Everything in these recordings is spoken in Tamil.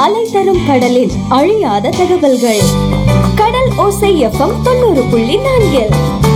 அலை தரும் கடலின் அழியாத தகவல்கள் கடல் ஓசை எஃப்எம் தொண்ணூறு புள்ளி நான்கில்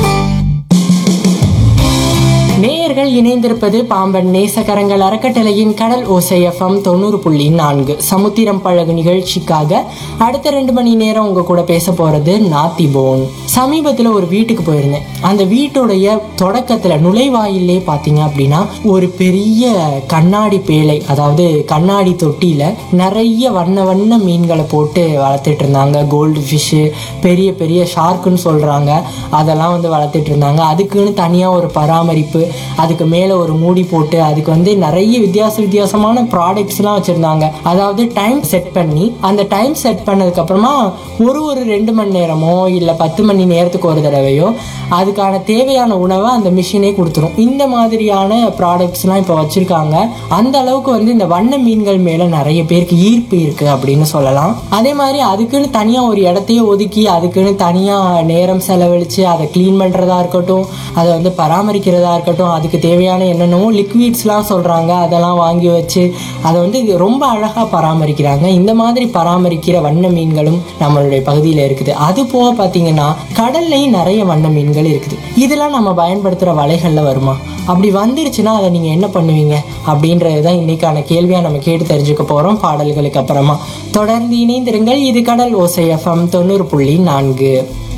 நேயர்கள் இணைந்திருப்பது பாம்பன் நேசகரங்கள் அறக்கட்டளையின் கடல் ஓசை எஃப்எம் தொண்ணூறு புள்ளி நான்கு சமுத்திரம் பழகு நிகழ்ச்சிக்காக அடுத்த ரெண்டு மணி நேரம் உங்க கூட பேச போறது நாத்தி போன் சமீபத்துல ஒரு வீட்டுக்கு போயிருந்தேன் அந்த வீட்டுடைய தொடக்கத்துல நுழைவாயிலே பாத்தீங்க அப்படின்னா ஒரு பெரிய கண்ணாடி பேழை அதாவது கண்ணாடி தொட்டியில நிறைய வண்ண வண்ண மீன்களை போட்டு வளர்த்துட்டு இருந்தாங்க கோல்டு ஃபிஷ்ஷு பெரிய பெரிய ஷார்க்குன்னு சொல்றாங்க அதெல்லாம் வந்து வளர்த்துட்டு இருந்தாங்க அதுக்குன்னு தனியா ஒரு பராமரிப்பு அதுக்கு மேல ஒரு மூடி போட்டு அதுக்கு வந்து நிறைய வித்தியாச வித்தியாசமான ப்ராடக்ட்ஸ்லாம் வச்சிருந்தாங்க அதாவது டைம் செட் பண்ணி அந்த டைம் செட் பண்ணதுக்கு அப்புறமா ஒரு ஒரு ரெண்டு மணி நேரமோ இல்ல பத்து மணி நேரத்துக்கு ஒரு தடவையோ அதுக்கான தேவையான உணவை அந்த மிஷினே கொடுத்துரும் இந்த மாதிரியான ப்ராடக்ட்ஸ்லாம் இப்போ வச்சிருக்காங்க அந்த அளவுக்கு வந்து இந்த வண்ண மீன்கள் மேல நிறைய பேருக்கு ஈர்ப்பு இருக்கு அப்படின்னு சொல்லலாம் அதே மாதிரி அதுக்குன்னு தனியா ஒரு இடத்தையே ஒதுக்கி அதுக்குன்னு தனியா நேரம் செலவழிச்சு அதை க்ளீன் பண்றதா இருக்கட்டும் அதை வந்து பராமரிக்கிறதா இருக்கட்டும் அதுக்கு தேவையான என்னென்னவோ லிக்விட்ஸ்லாம் சொல்றாங்க அதெல்லாம் வாங்கி வச்சு அதை வந்து ரொம்ப அழகா பராமரிக்கிறாங்க இந்த மாதிரி பராமரிக்கிற வண்ண மீன்களும் நம்மளுடைய பகுதியில் இருக்குது அது போக பார்த்தீங்கன்னா கடல்லையும் நிறைய வண்ண மீன்கள் இருக்குது இதெல்லாம் நம்ம பயன்படுத்துகிற வலைகளில் வருமா அப்படி வந்துருச்சுன்னா அதை நீங்கள் என்ன பண்ணுவீங்க அப்படின்றது தான் இன்னைக்கான கேள்வியாக நம்ம கேட்டு தெரிஞ்சுக்க போகிறோம் பாடல்களுக்கு அப்புறமா தொடர்ந்து இணைந்திருங்கள் இது கடல் ஓசை எஃப்எம் தொண்ணூறு புள்ளி நான்கு